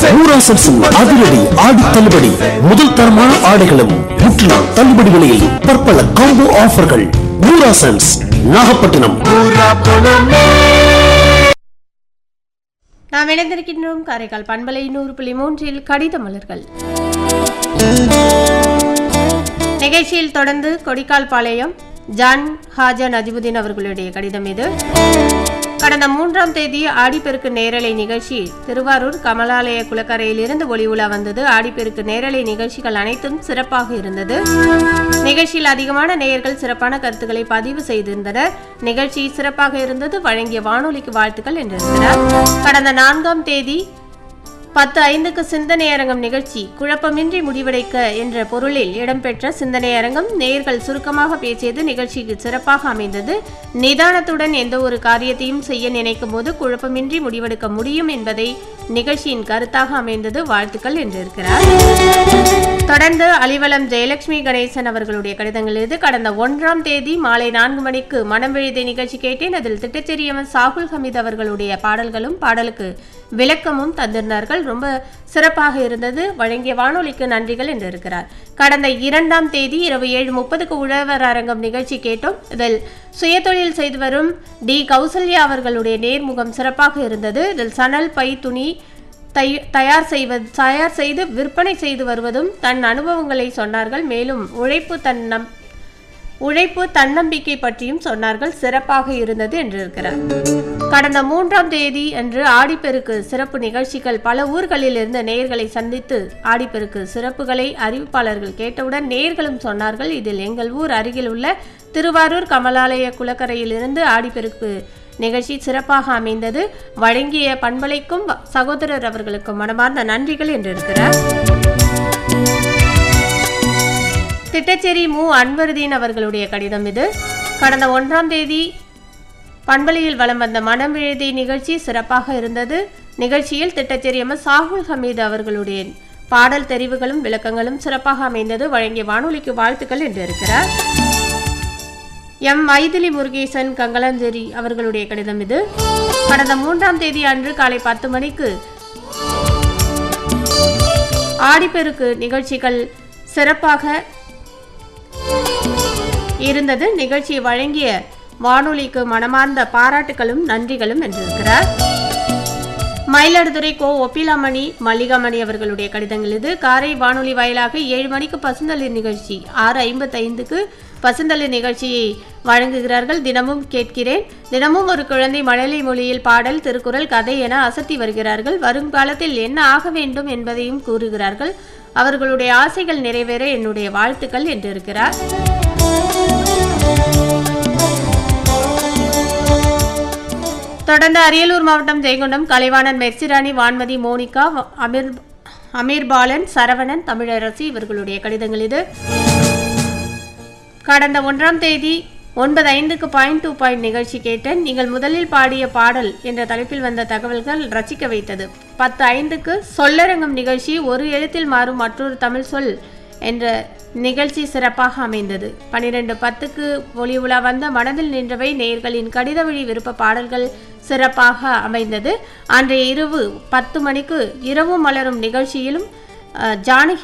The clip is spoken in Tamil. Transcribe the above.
ஊராசம் அதிரடி ஆடி தள்ளுபடி முதல் தரமான ஆடைகளும் முற்றிலும் தள்ளுபடி விலையில் பற்பல காம்போ ஆஃபர்கள் ஊராசன்ஸ் நாகப்பட்டினம் நாம் இணைந்திருக்கின்றோம் காரைக்கால் பண்பலை நூறு புள்ளி மூன்றில் கடித மலர்கள் நிகழ்ச்சியில் தொடர்ந்து கொடிக்கால் பாளையம் ஜான் ஹாஜா நஜிபுதீன் அவர்களுடைய கடிதம் இது கடந்த மூன்றாம் தேதி ஆடிப்பெருக்கு நேரலை நிகழ்ச்சி திருவாரூர் கமலாலய குளக்கரையில் இருந்து ஒளி உலா வந்தது ஆடிப்பெருக்கு நேரலை நிகழ்ச்சிகள் அனைத்தும் சிறப்பாக இருந்தது நிகழ்ச்சியில் அதிகமான நேயர்கள் சிறப்பான கருத்துக்களை பதிவு செய்திருந்தனர் நிகழ்ச்சி சிறப்பாக இருந்தது வழங்கிய வானொலிக்கு வாழ்த்துக்கள் என்றிருக்கிறார் கடந்த நான்காம் தேதி பத்து ஐந்துக்கு சிந்தனை அரங்கம் நிகழ்ச்சி குழப்பமின்றி முடிவடைக்க என்ற பொருளில் இடம்பெற்ற சிந்தனை அரங்கம் நேயர்கள் சுருக்கமாக பேசியது நிகழ்ச்சிக்கு சிறப்பாக அமைந்தது நிதானத்துடன் எந்த ஒரு காரியத்தையும் செய்ய நினைக்கும் போது குழப்பமின்றி முடிவெடுக்க முடியும் என்பதை நிகழ்ச்சியின் கருத்தாக அமைந்தது வாழ்த்துக்கள் என்றிருக்கிறார் தொடர்ந்து அலிவலம் ஜெயலட்சுமி கணேசன் அவர்களுடைய கடிதங்கள் இது கடந்த ஒன்றாம் தேதி மாலை நான்கு மணிக்கு மனம் விழுதை நிகழ்ச்சி கேட்டேன் அதில் திட்டச்செரியவன் சாகுல் ஹமீத் அவர்களுடைய பாடல்களும் பாடலுக்கு விளக்கமும் தந்திருந்தார்கள் ரொம்ப சிறப்பாக இருந்தது வழங்கிய வானொலிக்கு நன்றிகள் என்று இருக்கிறார் கடந்த இரண்டாம் தேதி இரவு ஏழு முப்பதுக்கு உழவர் அரங்கம் நிகழ்ச்சி கேட்டோம் இதில் சுயதொழில் செய்து வரும் டி கௌசல்யா அவர்களுடைய நேர்முகம் சிறப்பாக இருந்தது இதில் சணல் பை துணி தை- தயார் செய்வது தயார் செய்து விற்பனை செய்து வருவதும் தன் அனுபவங்களை சொன்னார்கள் மேலும் உழைப்பு தன் நம் உழைப்பு தன்னம்பிக்கை பற்றியும் சொன்னார்கள் சிறப்பாக இருந்தது என்றிருக்கிறார் கடந்த மூன்றாம் தேதி அன்று ஆடிப்பெருக்கு சிறப்பு நிகழ்ச்சிகள் பல ஊர்களில் இருந்த நேயர்களை சந்தித்து ஆடிப்பெருக்கு சிறப்புகளை அறிவிப்பாளர்கள் கேட்டவுடன் நேயர்களும் சொன்னார்கள் இதில் எங்கள் ஊர் அருகில் உள்ள திருவாரூர் கமலாலய குளக்கரையில் இருந்து ஆடிப்பெருக்கு நிகழ்ச்சி சிறப்பாக அமைந்தது வழங்கிய பண்பலைக்கும் சகோதரர் அவர்களுக்கும் மனமார்ந்த நன்றிகள் என்றிருக்கிறார் திட்டச்சேரி மு அன்வருதீன் அவர்களுடைய கடிதம் இது கடந்த ஒன்றாம் தேதி பண்பலையில் வலம் வந்த மனம் எழுதி நிகழ்ச்சி சிறப்பாக இருந்தது நிகழ்ச்சியில் திட்டச்சேரி எம் எஸ் சாகுல் ஹமீது அவர்களுடைய பாடல் தெரிவுகளும் விளக்கங்களும் சிறப்பாக அமைந்தது வழங்கிய வானொலிக்கு வாழ்த்துக்கள் என்று இருக்கிறார் எம் மைதிலி முருகேசன் கங்கலாஞ்சேரி அவர்களுடைய கடிதம் இது கடந்த மூன்றாம் தேதி அன்று காலை பத்து மணிக்கு ஆடிப்பெருக்கு நிகழ்ச்சிகள் சிறப்பாக இருந்தது நிகழ்ச்சியை வழங்கிய வானொலிக்கு மனமார்ந்த பாராட்டுகளும் நன்றிகளும் என்றிருக்கிறார் மயிலாடுதுறை கோ ஒப்பிலாமணி மல்லிகாமணி அவர்களுடைய கடிதங்கள் இது காரை வானொலி வாயிலாக ஏழு மணிக்கு பசுந்தளிர் நிகழ்ச்சி ஆறு ஐம்பத்தைந்துக்கு பசுந்தளிர் நிகழ்ச்சியை வழங்குகிறார்கள் தினமும் கேட்கிறேன் தினமும் ஒரு குழந்தை மழலை மொழியில் பாடல் திருக்குறள் கதை என அசத்தி வருகிறார்கள் வருங்காலத்தில் என்ன ஆக வேண்டும் என்பதையும் கூறுகிறார்கள் அவர்களுடைய ஆசைகள் நிறைவேற என்னுடைய வாழ்த்துக்கள் என்றிருக்கிறார் தொடர்ந்து அரியலூர் மாவட்டம் ஜெயங்கொண்டம் கலைவாணன் மெர்சிராணி வான்மதி மோனிகா வ- அமீர் அமீர் பாலன் சரவணன் தமிழரசி இவர்களுடைய கடிதங்கள் இது கடந்த ஒன்றாம் தேதி ஒன்பது ஐந்துக்கு பாயிண்ட் டூ பாயிண்ட் நிகழ்ச்சி கேட்டேன் நீங்கள் முதலில் பாடிய பாடல் என்ற தலைப்பில் வந்த தகவல்கள் ரசிக்க வைத்தது பத்து ஐந்துக்கு சொல்லரங்கம் நிகழ்ச்சி ஒரு எழுத்தில் மாறும் மற்றொரு தமிழ் சொல் என்ற நிகழ்ச்சி சிறப்பாக அமைந்தது பன்னிரெண்டு பத்துக்கு ஒளி உலா வந்த மனதில் நின்றவை நேயர்களின் கடித வழி விருப்ப பாடல்கள் சிறப்பாக அமைந்தது அன்றைய இரவு பத்து மணிக்கு இரவு மலரும் நிகழ்ச்சியிலும் அஹ், ஜானகி